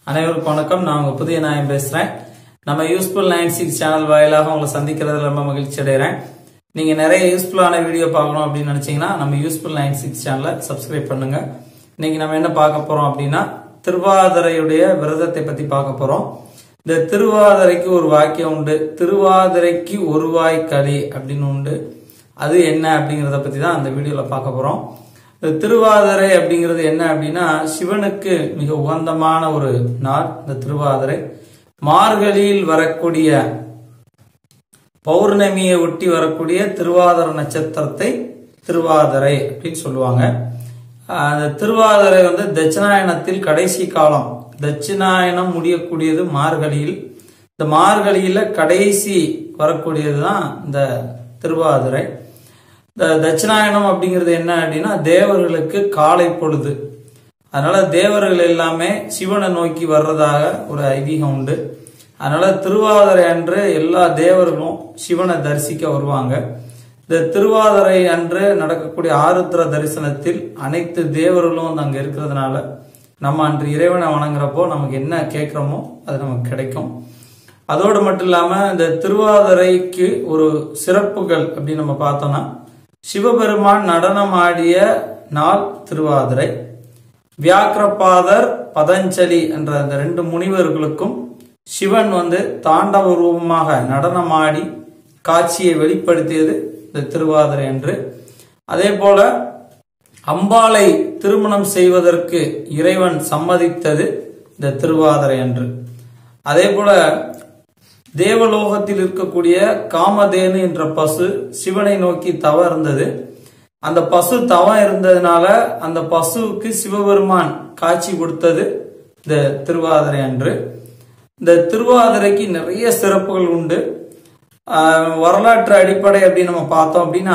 அனைவருக்கும் வணக்கம் நான் உங்க புதிய நாயம் பேசுறேன் நம்ம யூஸ்ஃபுல் நைன் சிக்ஸ் சேனல் வாயிலாக உங்களை சந்திக்கிறதுல ரொம்ப மகிழ்ச்சி அடைகிறேன் நீங்க நிறைய யூஸ்ஃபுல்லான வீடியோ பார்க்கணும் அப்படின்னு நினைச்சீங்கன்னா நம்ம யூஸ்ஃபுல் நைன் சிக்ஸ் சேனலை சப்ஸ்கிரைப் பண்ணுங்க இன்னைக்கு நம்ம என்ன பார்க்க போறோம் அப்படின்னா திருவாதிரையுடைய விரதத்தை பத்தி பார்க்க போறோம் இந்த திருவாதிரைக்கு ஒரு வாக்கியம் உண்டு திருவாதிரைக்கு ஒரு வாய் களி அப்படின்னு உண்டு அது என்ன அப்படிங்கறத பத்தி தான் அந்த வீடியோல பார்க்க போறோம் இந்த திருவாதிரை அப்படிங்கிறது என்ன அப்படின்னா சிவனுக்கு மிக உகந்தமான ஒரு நாள் இந்த திருவாதிரை மார்கழியில் வரக்கூடிய பௌர்ணமியை ஒட்டி வரக்கூடிய திருவாதிர நட்சத்திரத்தை திருவாதிரை அப்படின்னு சொல்லுவாங்க ஆஹ் அந்த திருவாதிரை வந்து தட்சிணாயனத்தில் கடைசி காலம் தட்சிணாயனம் முடியக்கூடியது மார்கழியில் இந்த மார்கழியில கடைசி வரக்கூடியது தான் இந்த திருவாதிரை இந்த தட்சிணாயனம் அப்படிங்கிறது என்ன அப்படின்னா தேவர்களுக்கு காலை பொழுது அதனால தேவர்கள் எல்லாமே சிவனை நோக்கி வர்றதாக ஒரு ஐதீகம் உண்டு அதனால திருவாதிரை அன்று எல்லா தேவர்களும் சிவனை தரிசிக்க வருவாங்க இந்த திருவாதிரை அன்று நடக்கக்கூடிய ஆருத்ர தரிசனத்தில் அனைத்து தேவர்களும் வந்து அங்க இருக்கிறதுனால நம்ம அன்று இறைவனை வணங்குறப்போ நமக்கு என்ன கேட்கிறோமோ அது நமக்கு கிடைக்கும் அதோடு மட்டும் இல்லாம இந்த திருவாதிரைக்கு ஒரு சிறப்புகள் அப்படின்னு நம்ம பார்த்தோம்னா சிவபெருமான் நடனமாடிய நாள் திருவாதிரை வியாக்கிரபாதர் பதஞ்சலி என்ற அந்த ரெண்டு முனிவர்களுக்கும் சிவன் வந்து தாண்டவ ரூபமாக நடனமாடி காட்சியை வெளிப்படுத்தியது இந்த திருவாதிரை என்று அதே போல அம்பாளை திருமணம் செய்வதற்கு இறைவன் சம்மதித்தது இந்த திருவாதிரை அன்று அதே போல தேவலோகத்தில் இருக்கக்கூடிய காமதேனு என்ற பசு சிவனை நோக்கி தவ இருந்தது அந்த பசு தவம் இருந்ததுனால அந்த பசுவுக்கு சிவபெருமான் காட்சி கொடுத்தது இந்த திருவாதிரை அன்று இந்த திருவாதிரைக்கு நிறைய சிறப்புகள் உண்டு ஆஹ் வரலாற்று அடிப்படை அப்படின்னு நம்ம பார்த்தோம் அப்படின்னா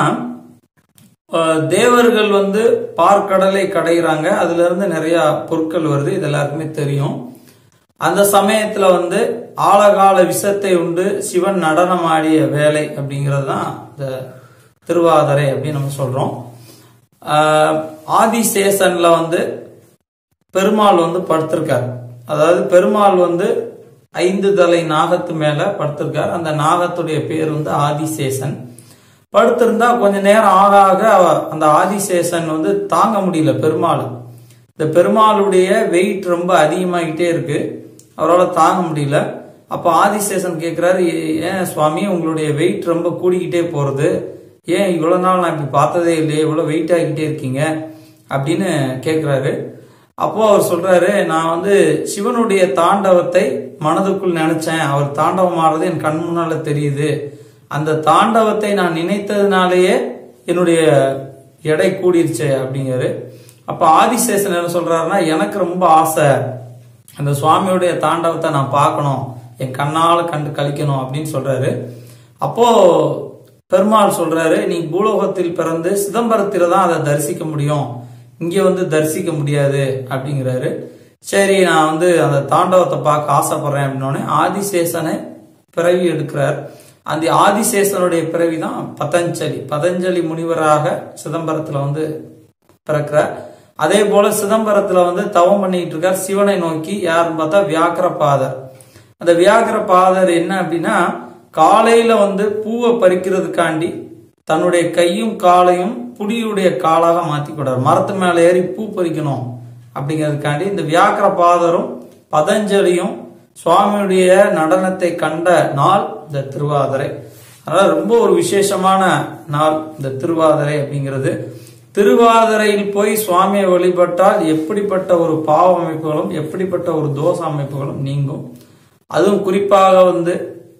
ஆஹ் தேவர்கள் வந்து பார்க்கடலை கடைகிறாங்க அதுல இருந்து நிறைய பொருட்கள் வருது இது எல்லாருக்குமே தெரியும் அந்த சமயத்துல வந்து ஆழகால விஷத்தை உண்டு சிவன் நடனம் ஆடிய வேலை அப்படிங்கிறது தான் இந்த திருவாதிரை அப்படின்னு நம்ம சொல்றோம் ஆஹ் ஆதிசேஷன்ல வந்து பெருமாள் வந்து படுத்திருக்கார் அதாவது பெருமாள் வந்து ஐந்து தலை நாகத்து மேல படுத்திருக்கார் அந்த நாகத்துடைய பேர் வந்து ஆதிசேஷன் படுத்திருந்தா கொஞ்ச நேரம் ஆக ஆக அவ- அந்த ஆதிசேஷன் வந்து தாங்க முடியல பெருமாள் இந்த பெருமாளுடைய வெயிட் ரொம்ப அதிகமாகிட்டே இருக்கு அவரால் தாங்க முடியல அப்ப ஆதிசேஷன் கேட்கிறாரு "ஏ- ஏன் சுவாமி உங்களுடைய வெயிட் ரொம்ப கூடிக்கிட்டே போறது ஏன் இவ்வளவு நாள் நான் இப்படி பார்த்ததே இல்லையே இவ்வளவு வெயிட் ஆகிக்கிட்டே இருக்கீங்க அப்படின்னு கேட்கிறாரு அப்போ அவர் சொல்றாரு நான் வந்து சிவனுடைய தாண்டவத்தை மனதுக்குள் நினைச்சேன் அவர் தாண்டவம் ஆடுறது என் கண் முன்னால தெரியுது அந்த தாண்டவத்தை நான் நினைத்ததுனாலேயே என்னுடைய எடை கூடிருச்சு அப்படிங்கிறாரு அப்ப ஆதிசேஷன் என்ன சொல்றாருன்னா எனக்கு ரொம்ப ஆசை அந்த சுவாமியுடைய தாண்டவத்தை நான் பார்க்கணும் என் கண்ணால கண்டு கழிக்கணும் அப்படின்னு சொல்றாரு அப்போ பெருமாள் சொல்றாரு நீ பூலோகத்தில் பிறந்து சிதம்பரத்தில தான் அதை தரிசிக்க முடியும் இங்க வந்து தரிசிக்க முடியாது அப்படிங்கிறாரு சரி நான் வந்து அந்த தாண்டவத்தை பார்க்க ஆசைப்படுறேன் அப்படின்னோடனே ஆதிசேஷனை பிறவி எடுக்கிறார் அந்த ஆதிசேஷனுடைய பிறவி தான் பதஞ்சலி பதஞ்சலி முனிவராக சிதம்பரத்துல வந்து பிறக்கிறார் அதே போல சிதம்பரத்துல வந்து தவம் பண்ணிட்டு இருக்கார் சிவனை நோக்கி யாருன்னு பார்த்தா வியாக்கிரபாதர் அந்த வியாக்கிரபாதர் என்ன அப்படின்னா காலையில வந்து பூவை பறிக்கிறதுக்காண்டி தன்னுடைய கையும் காலையும் புடியுடைய காலாக மாத்திக்கூடாது மரத்து மேல ஏறி பூ பறிக்கணும் அப்படிங்கிறதுக்காண்டி இந்த வியாக்கிரபாதரும் பதஞ்சலியும் சுவாமியுடைய நடனத்தை கண்ட நாள் இந்த திருவாதிரை அதனால ரொம்ப ஒரு விசேஷமான நாள் இந்த திருவாதிரை அப்படிங்கிறது திருவாதிரையில் போய் சுவாமியை வழிபட்டால் எப்படிப்பட்ட ஒரு பாவ அமைப்புகளும் எப்படிப்பட்ட ஒரு தோஷ அமைப்புகளும் நீங்கும் அதுவும் குறிப்பாக வந்து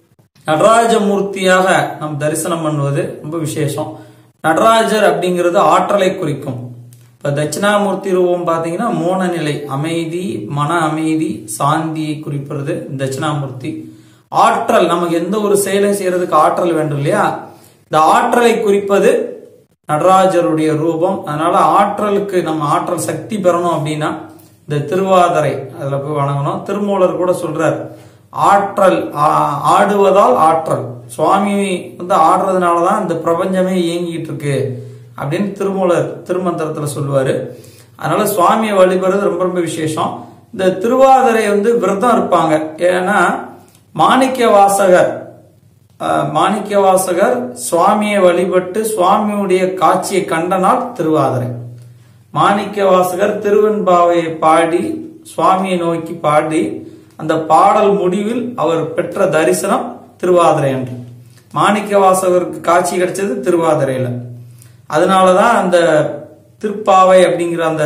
நடராஜ மூர்த்தியாக நாம் தரிசனம் பண்ணுவது ரொம்ப விசேஷம் நடராஜர் அப்படிங்கிறது ஆற்றலை குறிக்கும் இப்ப தட்சிணாமூர்த்தி ரூபம் பாத்தீங்கன்னா மோன நிலை அமைதி மன அமைதி சாந்தியை குறிப்பிடுறது தட்சிணாமூர்த்தி ஆற்றல் நமக்கு எந்த ஒரு செயலை செய்யறதுக்கு ஆற்றல் வேண்டும் இல்லையா இந்த ஆற்றலை குறிப்பது நடராஜருடைய ரூபம் அதனால ஆற்றலுக்கு நம்ம ஆற்றல் சக்தி பெறணும் அப்படின்னா இந்த திருவாதிரை அதுல போய் வணங்கணும் திருமூலர் கூட சொல்றார் ஆற்றல் ஆ- ஆடுவதால் ஆற்றல் சுவாமி வந்து ஆடுறதுனாலதான் இந்த பிரபஞ்சமே இயங்கிட்டு இருக்கு அப்படின்னு திருமூலர் திருமந்திரத்துல சொல்லுவாரு அதனால சுவாமியை வழிபடுறது ரொம்ப ரொம்ப விசேஷம் இந்த திருவாதிரை வந்து விரதம் இருப்பாங்க ஏன்னா மாணிக்க வாசகர் அஹ், மாணிக்க வாசகர் சுவாமியை வழிபட்டு சுவாமியுடைய காட்சியை கண்ட நாள் திருவாதிரை மாணிக்க வாசகர் திருவெண்பாவையை பாடி சுவாமியை நோக்கி பாடி அந்த பாடல் முடிவில் அவர் பெற்ற தரிசனம் திருவாதிரை அன்று மாணிக்க வாசகருக்கு காட்சி கிடைச்சது திருவாதிரையில அதனாலதான் அந்த திருப்பாவை அப்படிங்கிற அந்த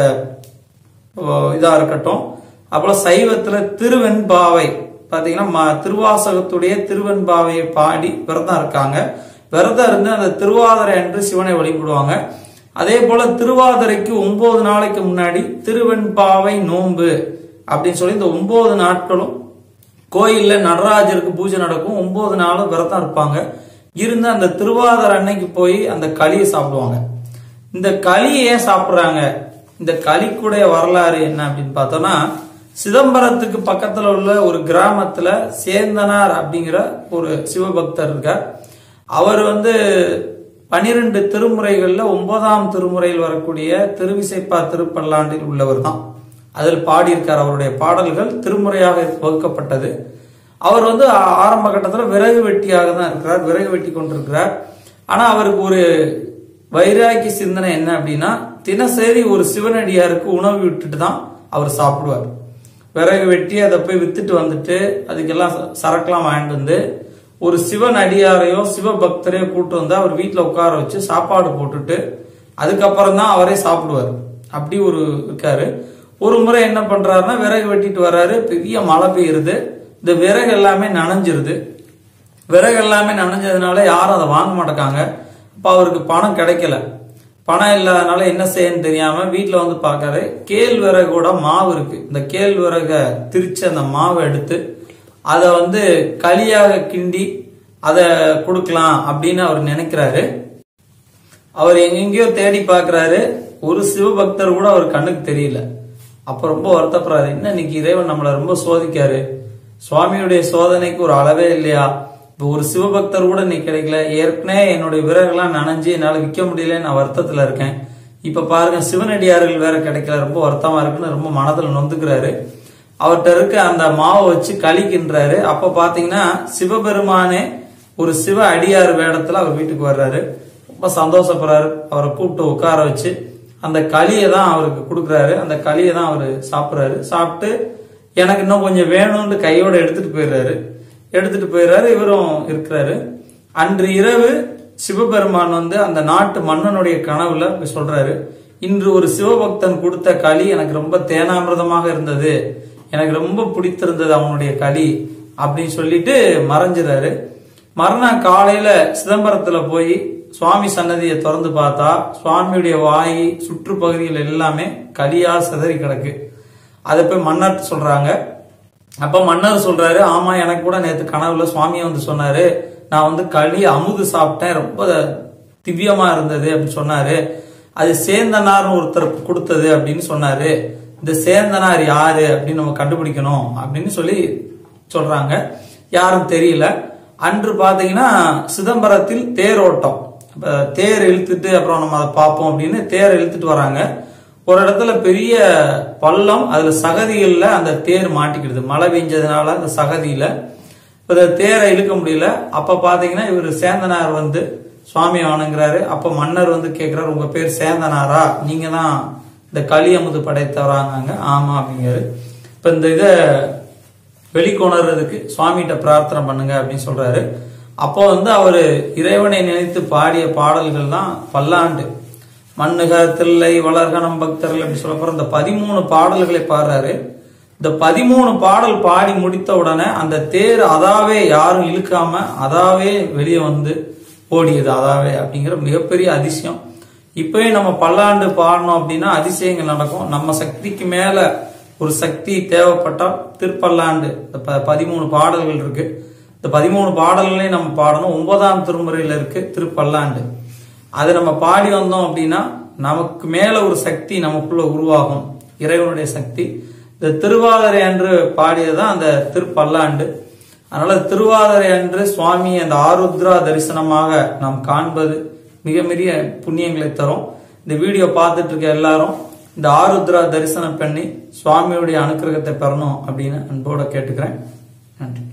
ஓ, இதா இருக்கட்டும் அப்புறம் சைவத்துல திருவெண்பாவை பாத்தீங்கன்னா ம- திருவாசகத்துடைய திருவெண்பாவையை பாடி விரதம் இருக்காங்க விரதம் இருந்து அந்த திருவாதிரை அன்று சிவனை வழிபடுவாங்க அதே போல திருவாதிரைக்கு ஒன்பது நாளைக்கு முன்னாடி திருவெண்பாவை நோன்பு அப்படின்னு சொல்லி இந்த ஒன்பது நாட்களும் கோயில்ல நடராஜருக்கு பூஜை நடக்கும் ஒன்பது நாளும் விரதம் இருப்பாங்க இருந்து அந்த திருவாதிரை அன்னைக்கு போய் அந்த களியை சாப்பிடுவாங்க இந்த களியை ஏன் சாப்பிடுறாங்க இந்த களிக்குடைய வரலாறு என்ன அப்படின்னு பார்த்தோம்னா சிதம்பரத்துக்கு பக்கத்துல உள்ள ஒரு கிராமத்துல சேந்தனார் அப்படிங்கிற ஒரு சிவபக்தர் இருக்கார் அவர் வந்து பனிரெண்டு திருமுறைகள்ல ஒன்பதாம் திருமுறையில் வரக்கூடிய திருவிசைப்பா திருப்பல்லாண்டில் உள்ளவர் தான் அதில் பாடியிருக்கார் அவருடைய பாடல்கள் திருமுறையாக வகுக்கப்பட்டது அவர் வந்து ஆ- ஆரம்ப கட்டத்துல விறகு வெட்டியாக தான் இருக்கிறார் விறகு வெட்டி கொண்டிருக்கிறார் ஆனா அவருக்கு ஒரு வைராகி சிந்தனை என்ன அப்படின்னா தினசரி ஒரு சிவனடியாருக்கு உணவு விட்டுட்டு தான் அவர் சாப்பிடுவார் விறகு வெட்டி அதை போய் வித்துட்டு வந்துட்டு அதுக்கெல்லாம் ச- சரக்குலாம் வாங்கிட்டு வந்து ஒரு சிவன் அடியாரையோ சிவபக்தரையோ கூட்டு வந்து அவர் வீட்டுல உட்கார வச்சு சாப்பாடு போட்டுட்டு அதுக்கப்புறம் தான் அவரே சாப்பிடுவார் அப்படி ஒரு இருக்காரு ஒரு முறை என்ன பண்றாருன்னா விறகு வெட்டிட்டு வர்றாரு பெரிய மழை பெய்யுறது இந்த விறகு எல்லாமே நனைஞ்சிருது விறகு எல்லாமே நனைஞ்சதுனால யாரும் அதை வாங்க மாட்டேங்காங்க அப்ப அவருக்கு பணம் கிடைக்கல பணம் இல்லாதனால என்ன செய்யன்னு தெரியாம வீட்டுல வந்து பார்க்காரு கேழ்விறகோட மாவு இருக்கு இந்த கேழ்விறக திரிச்சு அந்த மாவை எடுத்து அதை வந்து களியாக கிண்டி அதை கொடுக்கலாம் அப்படின்னு அவர் நினைக்கிறாரு அவர் எங்கெங்கயோ தேடி பார்க்கறாரு ஒரு சிவபக்தர் கூட அவர் கண்ணுக்கு தெரியல அப்ப ரொம்ப வருத்தப்படுறாரு என்ன இன்னைக்கு இறைவன் நம்மளை ரொம்ப சோதிக்காரு சுவாமியுடைய சோதனைக்கு ஒரு அளவே இல்லையா இப்ப ஒரு சிவபக்தர் கூட இன்னைக்கு கிடைக்கல ஏற்கனவே என்னுடைய விறகுலாம் நனைஞ்சு என்னால விற்க முடியல நான் வருத்தத்துல இருக்கேன் இப்ப பாருங்க சிவனடியார்கள் வேற கிடைக்கல ரொம்ப வருத்தமா இருக்குன்னு ரொம்ப மனதுல நொந்துக்கிறாரு அவர்கிட்ட இருக்க அந்த மாவை வச்சு கழிக்கின்றாரு அப்ப பாத்தீங்கன்னா சிவபெருமானே ஒரு சிவ அடியார் வேடத்துல அவர் வீட்டுக்கு வர்றாரு ரொம்ப சந்தோஷப்படுறாரு அவரை கூப்பிட்டு உட்கார வச்சு அந்த களியை தான் அவருக்கு கொடுக்குறாரு அந்த களியை தான் அவர் சாப்பிட்றாரு சாப்பிட்டு எனக்கு இன்னும் கொஞ்சம் வேணும்னு கையோட எடுத்துட்டு போயிடுறாரு எடுத்துட்டு போயிடுறாரு இவரும் இருக்கிறாரு அன்று இரவு சிவபெருமான் வந்து அந்த நாட்டு மன்னனுடைய கனவுல போய் சொல்றாரு இன்று ஒரு சிவபக்தன் கொடுத்த களி எனக்கு ரொம்ப தேனாமிரதமாக இருந்தது எனக்கு ரொம்ப பிடித்திருந்தது அவனுடைய களி அப்படின்னு சொல்லிட்டு மறைஞ்சிறாரு மறுநாள் காலையில சிதம்பரத்துல போய் சுவாமி சன்னதியை திறந்து பார்த்தா சுவாமியுடைய வாய் சுற்றுப்பகுதிகள் எல்லாமே களியா சிதறி கிடக்கு அதை போய் மன்னர் சொல்றாங்க அப்ப மன்னர் சொல்றாரு ஆமா எனக்கு கூட நேத்து கனவுல சுவாமியை வந்து சொன்னாரு நான் வந்து களி அமுது சாப்பிட்டேன் ரொம்ப திவ்யமா இருந்தது அப்படின்னு சொன்னாரு அது சேந்தனார்னு ஒருத்தர் கொடுத்தது அப்படின்னு சொன்னாரு இந்த சேந்தனார் யாரு அப்படின்னு நம்ம கண்டுபிடிக்கணும் அப்படின்னு சொல்லி சொல்றாங்க யாரும் தெரியல அன்று பாத்தீங்கன்னா சிதம்பரத்தில் தேரோட்டம் அப்ப தேர் இழுத்துட்டு அப்புறம் நம்ம அதை பார்ப்போம் அப்படின்னு தேர் இழுத்துட்டு வராங்க ஒரு இடத்துல பெரிய பள்ளம் அதுல சகதிகள்ல அந்த தேர் மாட்டிக்கிடுது மழை பெஞ்சதுனால அந்த சகதியில இப்ப இந்த தேரை இழுக்க முடியல அப்ப பாத்தீங்கன்னா இவர் சேந்தனார் வந்து சுவாமியை வணங்குறாரு அப்ப மன்னர் வந்து கேக்குறாரு உங்க பேர் சேந்தனாரா நீங்க தான் இந்த களியமுது படைத்தவராங்க ஆமா அப்படிங்கிறாரு இப்ப இந்த இத வெளிக்கொணர்றதுக்கு சுவாமிகிட்ட பிரார்த்தனை பண்ணுங்க அப்படின்னு சொல்றாரு அப்போ வந்து அவரு இறைவனை நினைத்து பாடிய பாடல்கள் தான் பல்லாண்டு மண்ணுக தில்லை வளர்கணம் பக்தர்கள் அப்படி சொல்லப்போற இந்த பதிமூணு பாடல்களை பாடுறாரு இந்த பதிமூணு பாடல் பாடி முடித்த உடனே அந்த தேர் அதாவே யாரும் இழுக்காம அதாவே வெளியே வந்து ஓடியது அதாவே அப்படிங்கிற மிகப்பெரிய அதிசயம் இப்பவே நம்ம பல்லாண்டு பாடணும் அப்படின்னா அதிசயங்கள் நடக்கும் நம்ம சக்திக்கு மேல ஒரு சக்தி தேவைப்பட்டால் திருப்பல்லாண்டு இந்த ப- பதிமூணு பாடல்கள் இருக்கு இந்த பதிமூணு பாடல்களையும் நம்ம பாடணும் ஒன்பதாம் திருமுறையில இருக்கு திருப்பல்லாண்டு அதை நம்ம பாடி வந்தோம் அப்படின்னா நமக்கு மேல ஒரு சக்தி நமக்குள்ள உருவாகும் இறைவனுடைய சக்தி இந்த திருவாதிரை அன்று பாடியதுதான் அந்த திருப்பல்லாண்டு அதனால திருவாதிரை அன்று சுவாமி அந்த ஆருத்ரா தரிசனமாக நாம் காண்பது மிக பெரிய புண்ணியங்களை தரும் இந்த வீடியோ பார்த்துட்டு இருக்க எல்லாரும் இந்த ஆருத்ரா தரிசனம் பண்ணி சுவாமியுடைய அனுக்கிரகத்தை பெறணும் அப்படின்னு அன்போட கேட்டுக்கிறேன் நன்றி